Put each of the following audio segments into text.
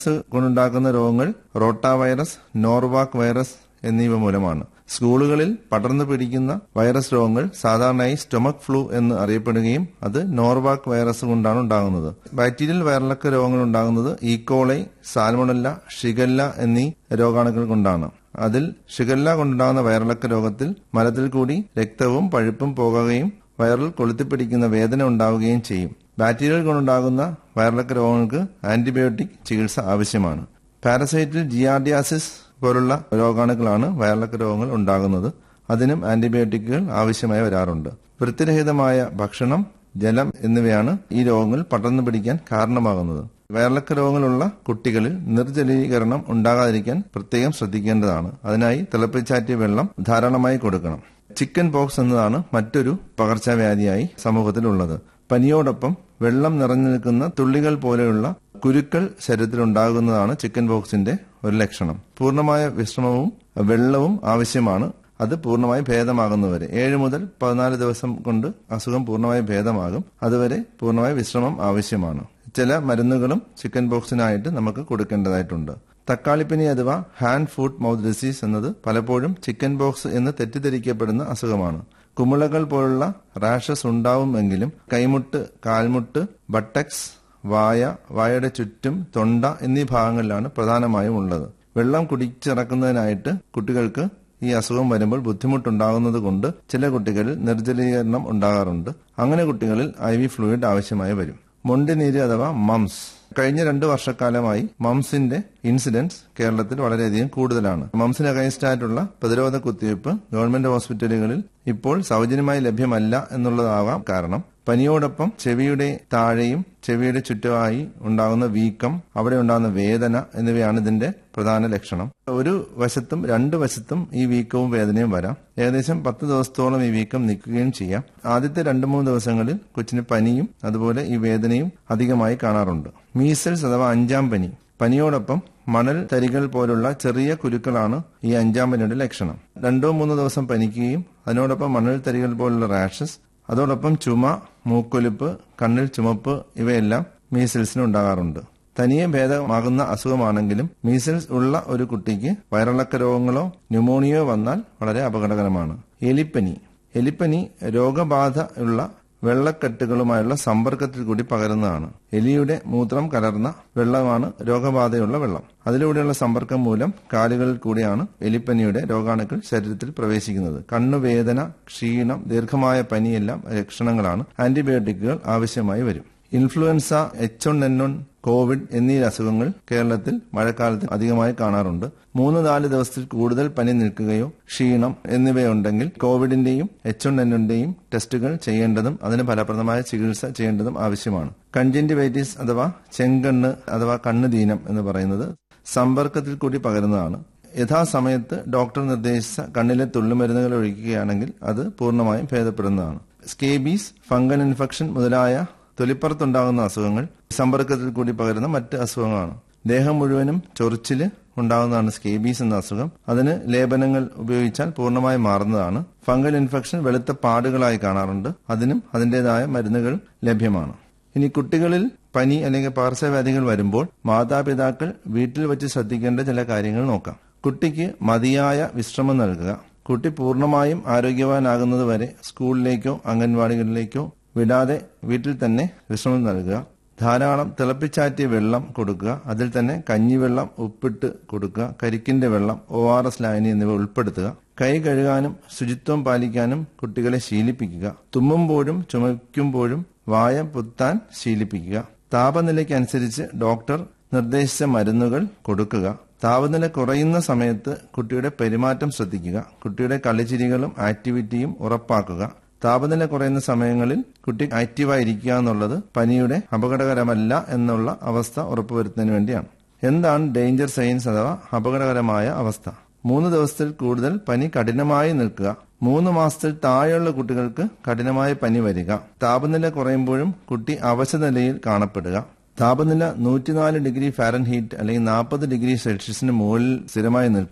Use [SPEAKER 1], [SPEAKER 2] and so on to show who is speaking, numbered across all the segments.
[SPEAKER 1] കൊണ്ടുണ്ടാകുന്ന രോഗങ്ങൾ rota virus നോർവാക് virus എന്നിവ മൂലമാണ് സ്കൂളുകളിൽ പടർന്നു പിടിക്കുന്ന വൈറസ് രോഗങ്ങൾ സാധാരണയായി സ്റ്റൊമക് ഫ്ലൂ എന്ന് അറിയപ്പെടുകയും അത് നോർവാക് വൈറസ് കൊണ്ടാണ് ഉണ്ടാകുന്നത് ബാക്ടീരിയൽ വയറിളക്ക രോഗങ്ങൾ ഉണ്ടാകുന്നത് ഈക്കോളൈ സാൽമണല്ല ഷിഗല്ല എന്നീ രോഗാണുക്കൾ കൊണ്ടാണ് അതിൽ ഷിഗല്ല കൊണ്ടുണ്ടാകുന്ന വയറിളക്ക രോഗത്തിൽ മലത്തിൽ കൂടി രക്തവും പഴുപ്പും പോകുകയും വയറിൽ കൊളുത്തിപ്പിടിക്കുന്ന വേദന ഉണ്ടാവുകയും ചെയ്യും ബാക്ടീരിയകൾ കൊണ്ടുണ്ടാകുന്ന വയറിളക്ക രോഗങ്ങൾക്ക് ആന്റിബയോട്ടിക് ചികിത്സ ആവശ്യമാണ് പാരസൈറ്റിൽ ജിയാർഡിയാസിസ് പോലുള്ള രോഗാണുക്കളാണ് വയറിളക്ക രോഗങ്ങൾ ഉണ്ടാകുന്നത് അതിനും ആന്റിബയോട്ടിക്കുകൾ ആവശ്യമായി വരാറുണ്ട് വൃത്തിരഹിതമായ ഭക്ഷണം ജലം എന്നിവയാണ് ഈ രോഗങ്ങൾ പടർന്നു പിടിക്കാൻ കാരണമാകുന്നത് വയറിളക്ക രോഗങ്ങളുള്ള കുട്ടികളിൽ നിർജ്ജലീകരണം ഉണ്ടാകാതിരിക്കാൻ പ്രത്യേകം ശ്രദ്ധിക്കേണ്ടതാണ് അതിനായി തിളപ്പിച്ചാറ്റിയ വെള്ളം ധാരാളമായി കൊടുക്കണം ചിക്കൻ പോക്സ് എന്നതാണ് മറ്റൊരു പകർച്ചവ്യാധിയായി സമൂഹത്തിലുള്ളത് പനിയോടൊപ്പം വെള്ളം നിറഞ്ഞു നിൽക്കുന്ന തുള്ളികൾ പോലെയുള്ള കുരുക്കൾ ശരീരത്തിലുണ്ടാകുന്നതാണ് ചിക്കൻ പോക്സിന്റെ ഒരു ലക്ഷണം പൂർണ്ണമായ വിശ്രമവും വെള്ളവും ആവശ്യമാണ് അത് പൂർണ്ണമായി ഭേദമാകുന്നവരെ ഏഴ് മുതൽ പതിനാല് ദിവസം കൊണ്ട് അസുഖം പൂർണ്ണമായി ഭേദമാകും അതുവരെ പൂർണ്ണമായ വിശ്രമം ആവശ്യമാണ് ചില മരുന്നുകളും ചിക്കൻ പോക്സിനായിട്ട് നമുക്ക് കൊടുക്കേണ്ടതായിട്ടുണ്ട് തക്കാളിപ്പനി അഥവാ ഹാൻഡ് ഫുഡ് മൗത്ത് ഡിസീസ് എന്നത് പലപ്പോഴും ചിക്കൻ ബോക്സ് എന്ന് തെറ്റിദ്ധരിക്കപ്പെടുന്ന അസുഖമാണ് കുമിളകൾ പോലുള്ള റാഷസ് ഉണ്ടാവുമെങ്കിലും കൈമുട്ട് കാൽമുട്ട് ബട്ടക്സ് വായ വായയുടെ ചുറ്റും തൊണ്ട എന്നീ ഭാഗങ്ങളിലാണ് പ്രധാനമായും ഉള്ളത് വെള്ളം കുടിച്ചിറക്കുന്നതിനായിട്ട് കുട്ടികൾക്ക് ഈ അസുഖം വരുമ്പോൾ ബുദ്ധിമുട്ടുണ്ടാകുന്നത് കൊണ്ട് ചില കുട്ടികളിൽ നിർജ്ജലീകരണം ഉണ്ടാകാറുണ്ട് അങ്ങനെ കുട്ടികളിൽ ഐ വി ഫ്ലൂയിഡ് ആവശ്യമായി വരും മൊണ്ടിനീര് അഥവാ മംസ് കഴിഞ്ഞ രണ്ടു വർഷക്കാലമായി മംസിന്റെ ഇൻസിഡൻസ് കേരളത്തിൽ വളരെയധികം കൂടുതലാണ് മംസിന് അഗൈൻസ്റ്റ് ആയിട്ടുള്ള പ്രതിരോധ കുത്തിവയ്പ് ഗവൺമെന്റ് ഹോസ്പിറ്റലുകളിൽ ഇപ്പോൾ സൗജന്യമായി ലഭ്യമല്ല എന്നുള്ളതാവാം കാരണം പനിയോടൊപ്പം ചെവിയുടെ താഴെയും ചെവിയുടെ ചുറ്റുമായി ഉണ്ടാകുന്ന വീക്കം അവിടെ ഉണ്ടാകുന്ന വേദന എന്നിവയാണ് ഇതിന്റെ പ്രധാന ലക്ഷണം ഒരു വശത്തും രണ്ട് വശത്തും ഈ വീക്കവും വേദനയും വരാം ഏകദേശം പത്ത് ദിവസത്തോളം ഈ വീക്കം നിൽക്കുകയും ചെയ്യാം ആദ്യത്തെ രണ്ട് മൂന്ന് ദിവസങ്ങളിൽ കൊച്ചിന് പനിയും അതുപോലെ ഈ വേദനയും അധികമായി കാണാറുണ്ട് മീസൽസ് അഥവാ അഞ്ചാം പനി പനിയോടൊപ്പം മണൽ തരികൾ പോലുള്ള ചെറിയ കുരുക്കളാണ് ഈ അഞ്ചാം പനിയുടെ ലക്ഷണം രണ്ടോ മൂന്നോ ദിവസം പനിക്കുകയും അതിനോടൊപ്പം മണൽ തരികൾ പോലുള്ള റാഷസ് അതോടൊപ്പം ചുമ മൂക്കൊലിപ്പ് കണ്ണിൽ ചുമപ്പ് ഇവയെല്ലാം മീസിൽസിന് ഉണ്ടാകാറുണ്ട് തനിയെ ഭേദമാകുന്ന അസുഖമാണെങ്കിലും മീസിൽസ് ഉള്ള ഒരു കുട്ടിക്ക് വയറിളക്ക രോഗങ്ങളോ ന്യൂമോണിയോ വന്നാൽ വളരെ അപകടകരമാണ് എലിപ്പനി എലിപ്പനി രോഗബാധ ഉള്ള വെള്ളക്കെട്ടുകളുമായുള്ള സമ്പർക്കത്തിൽ കൂടി പകരുന്നതാണ് എലിയുടെ മൂത്രം കലർന്ന വെള്ളമാണ് രോഗബാധയുള്ള വെള്ളം അതിലൂടെയുള്ള സമ്പർക്കം മൂലം കാലുകളിൽ കൂടിയാണ് എലിപ്പനിയുടെ രോഗാണുക്കൾ ശരീരത്തിൽ പ്രവേശിക്കുന്നത് കണ്ണുവേദന ക്ഷീണം ദീർഘമായ പനിയെല്ലാം ലക്ഷണങ്ങളാണ് ആന്റിബയോട്ടിക്കുകൾ ആവശ്യമായി വരും influenza H one N one Covid എന്നീ അസുഖങ്ങൾ കേരളത്തിൽ മഴക്കാലത്ത് അധികമായി കാണാറുണ്ട് മൂന്ന് നാല് ദിവസത്തിൽ കൂടുതൽ പനി നിൽക്കുകയോ ക്ഷീണം എന്നിവയുണ്ടെങ്കിൽ കോവിഡിന്റെയും എച്ച് വൺ എന്നിന്റെയും ടെസ്റ്റുകൾ ചെയ്യേണ്ടതും അതിന് ഫലപ്രദമായ ചികിത്സ ചെയ്യേണ്ടതും ആവശ്യമാണ് കൺജന്റിവൈറ്റിസ് അഥവാ ചെങ്കണ്ണ് അഥവാ കണ്ണുദീനം എന്ന് പറയുന്നത് സമ്പർക്കത്തിൽ കൂടി പകരുന്നതാണ് യഥാസമയത്ത് ഡോക്ടർ നിർദ്ദേശിച്ച കണ്ണിലെ തുള്ളിമരുന്നുകൾ ഒഴിക്കുകയാണെങ്കിൽ അത് പൂർണ്ണമായും ഭേദപ്പെടുന്നതാണ് സ്കേബീസ് ഫംഗൽ ഇൻഫെക്ഷൻ മുതലായ തൊലിപ്പുറത്തുണ്ടാകുന്ന അസുഖങ്ങൾ സമ്പർക്കത്തിൽ കൂടി പകരുന്ന മറ്റ് അസുഖങ്ങളാണ് ദേഹം മുഴുവനും ചൊറിച്ചില് ഉണ്ടാകുന്നതാണ് സ്കേബീസ് എന്ന അസുഖം അതിന് ലേപനങ്ങൾ ഉപയോഗിച്ചാൽ പൂർണ്ണമായി മാറുന്നതാണ് ഫംഗൽ ഇൻഫെക്ഷൻ വെളുത്ത പാടുകളായി കാണാറുണ്ട് അതിനും അതിന്റേതായ മരുന്നുകൾ ലഭ്യമാണ് ഇനി കുട്ടികളിൽ പനി അല്ലെങ്കിൽ പകർച്ചവ്യാധികൾ വരുമ്പോൾ മാതാപിതാക്കൾ വീട്ടിൽ വെച്ച് ശ്രദ്ധിക്കേണ്ട ചില കാര്യങ്ങൾ നോക്കാം കുട്ടിക്ക് മതിയായ വിശ്രമം നൽകുക കുട്ടി പൂർണ്ണമായും ആരോഗ്യവാനാകുന്നത് വരെ സ്കൂളിലേക്കോ അംഗൻവാടികളിലേക്കോ വിടാതെ വീട്ടിൽ തന്നെ വിശ്രമം നൽകുക ധാരാളം തിളപ്പിച്ചാറ്റിയ വെള്ളം കൊടുക്കുക അതിൽ തന്നെ കഞ്ഞിവെള്ളം ഉപ്പിട്ട് കൊടുക്കുക കരിക്കിന്റെ വെള്ളം ഒ ആർ എസ് ലായനി എന്നിവ ഉൾപ്പെടുത്തുക കൈ കഴുകാനും ശുചിത്വം പാലിക്കാനും കുട്ടികളെ ശീലിപ്പിക്കുക തുമ്മുമ്പോഴും ചുമയ്ക്കുമ്പോഴും വായ പുത്താൻ ശീലിപ്പിക്കുക താപനിലയ്ക്കനുസരിച്ച് ഡോക്ടർ നിർദ്ദേശിച്ച മരുന്നുകൾ കൊടുക്കുക താപനില കുറയുന്ന സമയത്ത് കുട്ടിയുടെ പെരുമാറ്റം ശ്രദ്ധിക്കുക കുട്ടിയുടെ കളിച്ചിരികളും ആക്ടിവിറ്റിയും ഉറപ്പാക്കുക താപനില കുറയുന്ന സമയങ്ങളിൽ കുട്ടി ആക്റ്റീവായിരിക്കുക എന്നുള്ളത് പനിയുടെ അപകടകരമല്ല എന്നുള്ള അവസ്ഥ ഉറപ്പുവരുത്തുന്നതിന് വേണ്ടിയാണ് എന്താണ് ഡേഞ്ചർ സൈൻസ് അഥവാ അപകടകരമായ അവസ്ഥ മൂന്ന് ദിവസത്തിൽ കൂടുതൽ പനി കഠിനമായി നിൽക്കുക മൂന്ന് മാസത്തിൽ താഴെയുള്ള കുട്ടികൾക്ക് കഠിനമായ പനി വരിക താപനില കുറയുമ്പോഴും കുട്ടി അവശനിലയിൽ കാണപ്പെടുക താപനില നൂറ്റിനാല് ഡിഗ്രി ഫാരൻഹീറ്റ് അല്ലെങ്കിൽ നാൽപ്പത് ഡിഗ്രി സെൽഷ്യസിന് മുകളിൽ സ്ഥിരമായി നിൽക്കുക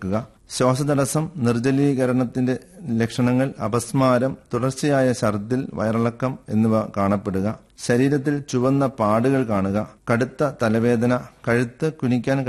[SPEAKER 1] ശ്വാസതടസ്സം നിർജ്ജലീകരണത്തിന്റെ ലക്ഷണങ്ങൾ അപസ്മാരം തുടർച്ചയായ ഛർദിൽ വയറിളക്കം എന്നിവ കാണപ്പെടുക ശരീരത്തിൽ ചുവന്ന പാടുകൾ കാണുക കടുത്ത തലവേദന കഴുത്ത് കുനിക്കാൻ